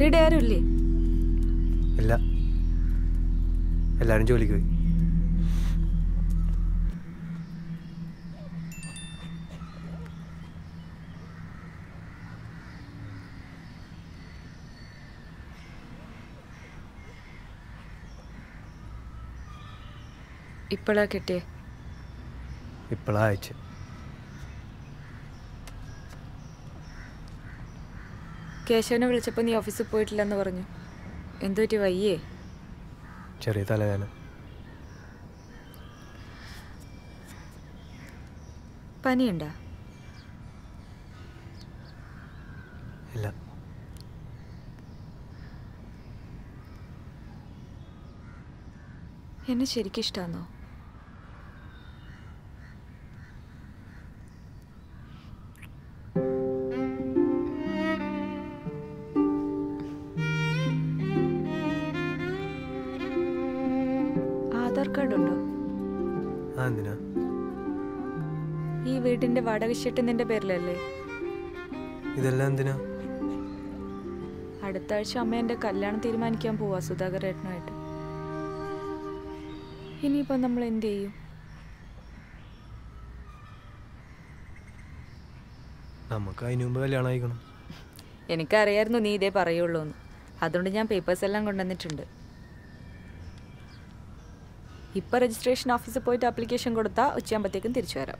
ഇവിടെ ആരും ഇല്ലേ ഇല്ല എല്ലാവരും ജോലിക്ക് പോയി ഇപ്പോഴാ കിട്ടിയേ ഇപ്പോഴാ അയച്ചു കേശവനെ വിളിച്ചപ്പോൾ നീ ഓഫീസിൽ പോയിട്ടില്ലെന്ന് പറഞ്ഞു എന്തു പറ്റി വയ്യേ ചെറിയ തലവേദന പനിയുണ്ടാ ഇല്ല എന്നെ ശരിക്കും ഇഷ്ടമാണോ ആധാർ കാർഡ് ഉണ്ടോ ആ എന്തിനാ ഈ വീടിന്റെ വാടക ഷീട്ട് നിന്റെ പേരിലല്ലേ ഇതെല്ലാം എന്തിനാ അടുത്ത ആഴ്ച അമ്മ എൻ്റെ കല്യാണം തീരുമാനിക്കാൻ പോവാ സുധാകർ ഏട്ടനുമായിട്ട് ഇനിയിപ്പോൾ നമ്മൾ എന്ത് ചെയ്യും നമുക്ക് അതിന് മുമ്പ് കല്യാണം അയക്കണം എനിക്കറിയായിരുന്നു നീ ഇതേ പറയുള്ളൂ എന്ന് അതുകൊണ്ട് ഞാൻ പേപ്പേഴ്സ് എല്ലാം കൊണ്ടുവന്നിട്ടുണ്ട് ഇപ്പം രജിസ്ട്രേഷൻ ഓഫീസിൽ പോയിട്ട് ആപ്ലിക്കേഷൻ കൊടുത്താൽ ഉച്ചയാകുമ്പോഴത്തേക്കും തിരിച്ചു വരാം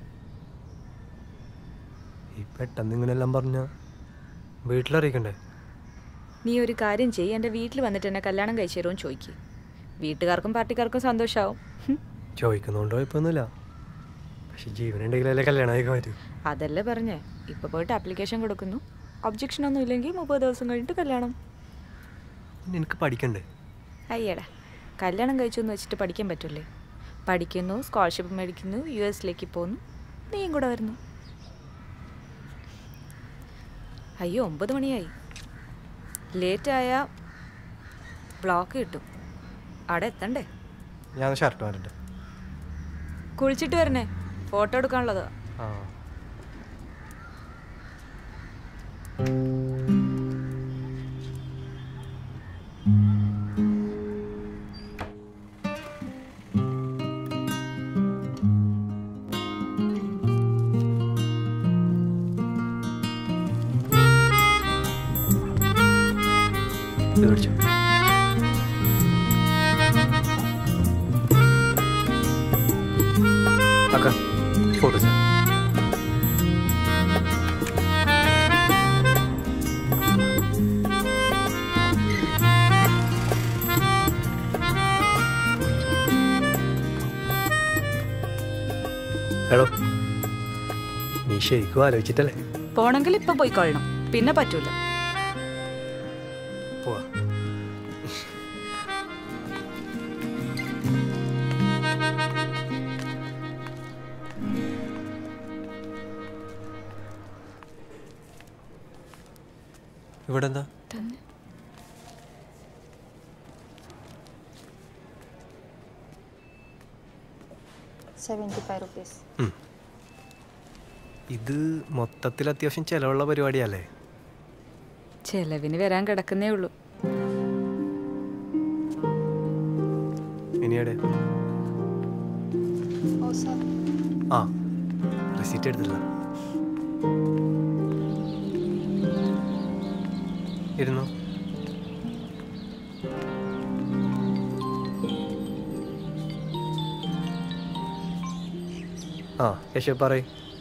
ഈ പെട്ടെന്ന് ഇങ്ങനെല്ലാം പറഞ്ഞ വീട്ടിലറിയിക്കണ്ടേ നീ ഒരു കാര്യം ചെയ്യ് എൻ്റെ വീട്ടിൽ വന്നിട്ട് എന്നെ കല്യാണം കഴിച്ചു തരുമെന്ന് ചോദിക്കും വീട്ടുകാർക്കും പാർട്ടിക്കാർക്കും സന്തോഷമാവും ഹും. ചോദിക്കുന്നതുകൊണ്ട് കുഴപ്പമൊന്നുമില്ല പക്ഷെ ജീവനുണ്ടെങ്കിലല്ലേ കല്യാണം അയക്കാൻ പറ്റൂ അതല്ലേ പറഞ്ഞേ ഇപ്പോൾ പോയിട്ട് ആപ്ലിക്കേഷൻ കൊടുക്കുന്നു ഒബ്ജക്ഷൻ ഒന്നും ഇല്ലെങ്കിൽ മുപ്പത് ദിവസം കഴിഞ്ഞിട്ട് കല്യാണം നിനക്ക് പഠിക്കണ്ടേ അയ്യടാ കല്യാണം കഴിച്ചു എന്ന് വെച്ചിട്ട് പഠിക്കാൻ പറ്റില്ലേ പഠിക്കുന്നു സ്കോളർഷിപ്പ് മേടിക്കുന്നു യു എസിലേക്ക് പോകുന്നു നീയും കൂടെ വരുന്നു അയ്യോ ഒമ്പത് മണിയായി ലേറ്റായ ബ്ലോക്ക് കിട്ടും അവിടെ എത്തണ്ടേ ഞാൻ ഷർട്ട് മാറ്റട്ടെ കുളിച്ചിട്ട് വരണേ ഫോട്ടോ എടുക്കാനുള്ളതാ ആ ഇത് പിടിച്ചോ അക്ക ഫോട്ടോ എടോ നീ ശരിക്കും ആലോചിച്ചിട്ടല്ലേ പോണെങ്കിൽ ഇപ്പൊ പോയിക്കൊള്ളണം പിന്നെ പറ്റൂല പോവാ ഇവിടെ എന്താ തന്നെ സെവൻറ്റി ഫൈവ് റുപ്പീസ് ഇത് മൊത്തത്തിൽ അത്യാവശ്യം ചിലവുള്ള പരിപാടിയല്ലേ ചെലവിന് വരാൻ കിടക്കുന്നേ ഉള്ളൂ ഇനിയുടെ ഓ സർ ആ റെസീറ്റ് എടുത്തില്ല ഇരുന്നു ആ യശോ പറയ്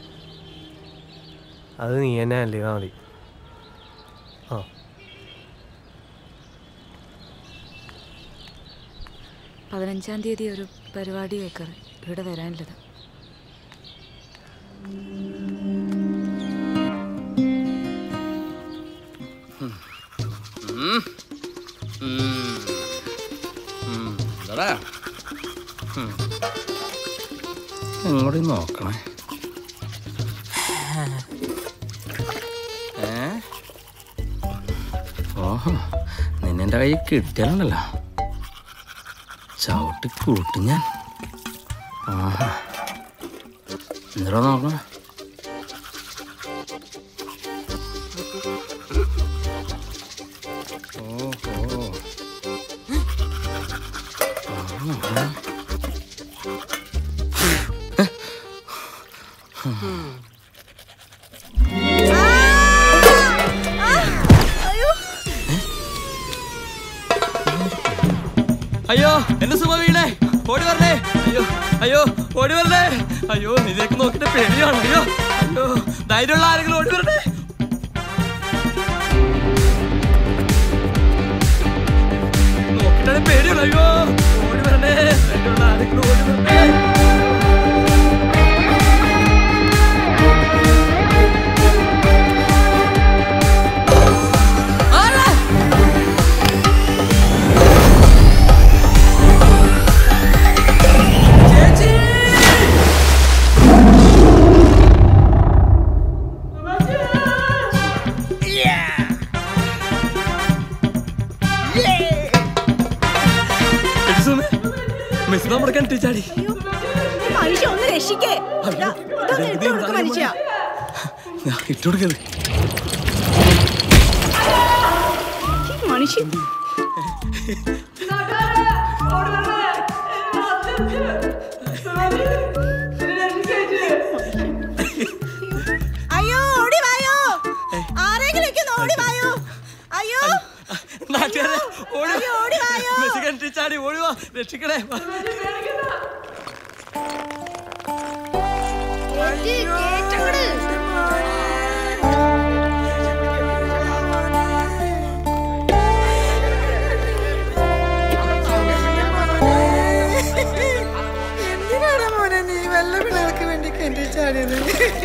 അത് നീ തന്നെ അല്ലേ മതി ആ പതിനഞ്ചാം തീയതി ഒരു പരിപാടി വെക്കാറ് ഇവിടെ വരാനുള്ളത് എന്താടാ ഇങ്ങോട്ട് നോക്കണേ ഏ ഓഹോ നിന്നെ കയ്യിൽ കിട്ടിയാലുണ്ടല്ലോ ചവിട്ടി കൂട്ടും ഞാൻ ആഹാ എന്താ നോക്കണേ ഓ എന്റെ സുമ വീണേ ഓടി വരണേ അയ്യോ അയ്യോ ഓടി വരണേ അയ്യോ ഇതേക്ക് നോക്കിട്ട് പേടിയാണ് അയ്യോ അയ്യോ ധൈര്യമുള്ള ആരെങ്കിലും ഓടി വരണേ നോക്കിട്ടാണ് പേടിയാണ് അയ്യോ ഓടി വരണേ ധൈര്യമുള്ള ആരെങ്കിലും ഓടി വരണേ ആരാ? ചേച്ചി എടി സുമേ, മെസ്സി നമ്മുടെ കിണറ്റിൽ ചാടി മനുഷ്യ ഒന്ന് രക്ഷിക്കേ അയ്യോ, ഇതൊന്ന് ഇത് ഇട്ട് കൊടുക്ക് എന്താണ് മനുഷ്യ ഞാൻ ഇട്ടുകൊടുക്കരുത് ഈ മനുഷ്യൻ അയ്യോ ഓടി വായോ ആരെങ്കിലും ഒക്കെ ഒന്ന് ഓടി വായോ അയ്യോ നാട്ടുകാരെ ഓടി അയ്യോ, ഓടി വായോ. മെസ്സി കിണറ്റിൽ ചാടി ഓടി വാ രക്ഷിക്കണേ വാ. എന്തിനാണ് മോനെ നീ വല്ല പിള്ളേർക്ക് വേണ്ടി കെണ്ടി ചാടിയത്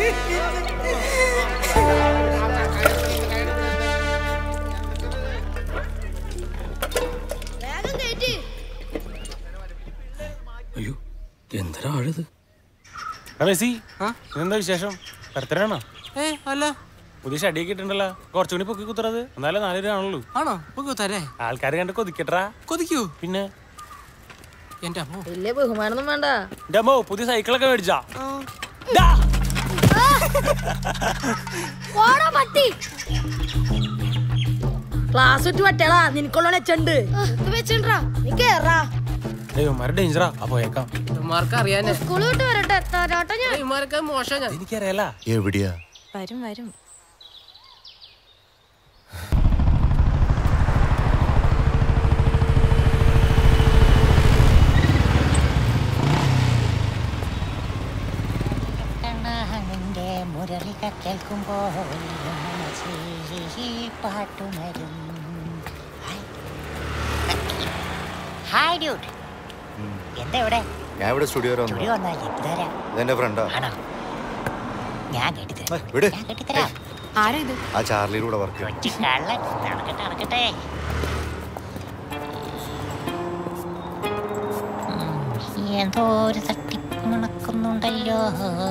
അയ്യോ എന്തൊരാ ആഴത് മെസ്സി ഇതെന്താ വിശേഷം ബർത്ത്ഡേ ഏ അല്ല പുതിയ ഷടിയൊക്കെ ഇട്ടുണ്ടല്ലോ കുറച്ചുകൂടി പൊക്കി കുത്തുறது എന്നാലും നാല് രൂപ ആണല്ലോ ആണോ പൊക്കോ തരേ ആൾക്കാർ കണ്ട് കൊതിക്കട്ടാ കൊതിക്കൂ പിന്നെ എന്റെ അമ്മോ വലിയ ബഹുമാനൊന്നും വേണ്ട എന്റെ അമ്മോ പുതിയ സൈക്കിളൊക്കെ മേടിച്ചാ ഓടാ പട്ടി ക്ലാസ് വിട്ട് പറ്റേടാ നിനക്കുള്ള വെച്ചുണ്ട് വെച്ചിണ്ടാ നീ കേറാ ദൈവന്മാരെ ഡേഞ്ചറാ ആ പോയേക്കാം ഇവന്മാർക്ക് അറിയാനേ സ്കൂൾ വിട്ട് വരട്ടെ തരാട്ടോ ഞാൻ ഇവന്മാർക്ക് മോശം ഞാൻ എനിക്കറിയാല എവിടെയാ വരും വരും നിന്റെ മുരളിക കേൾക്കുമ്പോൾ മനസ്സിൽ പാട്ടുണരും ഹായ് ഡ്യൂട്ട് എന്താ ഇവിടെ ഞാൻ ഇവിടെ സ്റ്റുഡിയോ വരെ ചുടി വന്നു വന്നാൽ എത്തുതരാ ഇതെന്റെ ഫ്രണ്ടാ ആണോ ഞാൻ കെട്ടിത്തരാം ഏയ്, വിട്. ഞാൻ കെട്ടിത്തരാം ആരാ ഇത് ആ ചാർലിയുടെ കൂടെ വർക്ക് ചെയ്യും കൊച്ചു കള്ളൻ നടക്കട്ടെ നടക്കട്ടെ ഉം, എന്തോ ഒരു തട്ടിപ്പ് മണക്കുന്നുണ്ടല്ലോ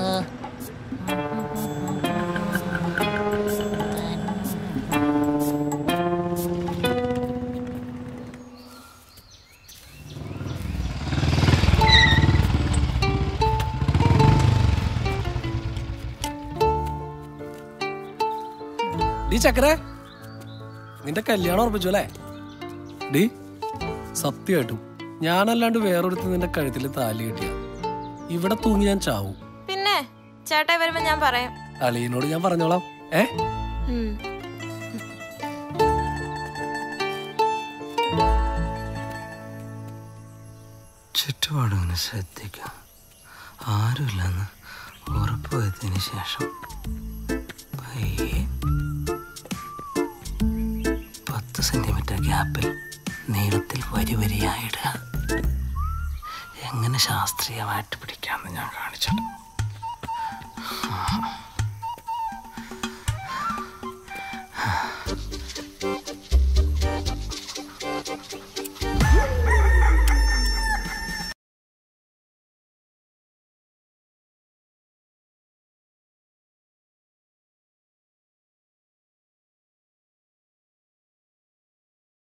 ഡി ചക്കരെ നിന്റെ കല്യാണം ഉറപ്പിച്ചു അല്ലേ ഡി സത്യമായിട്ടും ഞാനല്ലാണ്ട് വേറൊരുത്ത് നിന്റെ കഴുത്തിൽ താലി കിട്ടിയ ഇവിടെ തൂങ്ങി ഞാൻ ചാവും പിന്നെ ചേട്ടായി വരുമ്പോ ഞാൻ പറയാം അളിയനോട് ഞാൻ പറഞ്ഞോളാം ഏ ചുറ്റുപാടുങ്ങനെ ശ്രദ്ധിക്കാം ആരുമില്ലെന്ന് ഉറപ്പ് വരുത്തിയതിന് ശേഷം പയ്യെ പത്ത് സെന്റിമീറ്റർ ഗ്യാപ്പിൽ നീളത്തിൽ വരി വരിയായിടുക എങ്ങനെ ശാസ്ത്രീയമായിട്ട് പിടിക്കാമെന്ന് ഞാൻ കാണിച്ചിട്ടുണ്ട്